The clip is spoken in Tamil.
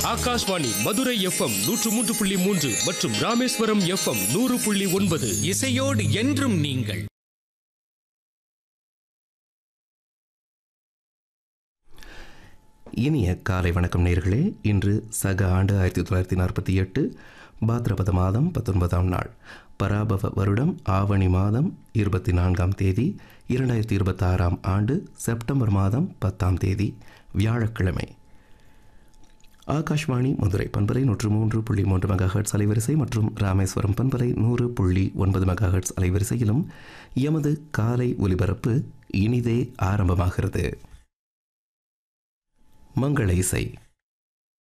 ஆகாஷ்வாணி மதுரை எஃப்எம் நூற்று மூன்று புள்ளி மூன்று மற்றும் ராமேஸ்வரம் எஃப்எம் நூறு புள்ளி ஒன்பது இசையோடு என்றும் நீங்கள் இனிய காலை வணக்கம் நேர்களே இன்று சக ஆண்டு ஆயிரத்தி தொள்ளாயிரத்தி நாற்பத்தி எட்டு பாத்ரபத மாதம் பத்தொன்பதாம் நாள் பராபவ வருடம் ஆவணி மாதம் இருபத்தி நான்காம் தேதி இரண்டாயிரத்தி இருபத்தாறாம் ஆண்டு செப்டம்பர் மாதம் பத்தாம் தேதி வியாழக்கிழமை ஆகாஷ்வாணி மதுரை பண்பலை நூற்று மூன்று புள்ளி மூன்று மெகாஹெட்ஸ் அலைவரிசை மற்றும் ராமேஸ்வரம் பண்பலை நூறு புள்ளி ஒன்பது மெகாஹெட்ஸ் அலைவரிசையிலும் எமது காலை ஒலிபரப்பு இனிதே ஆரம்பமாகிறது மங்கள இசை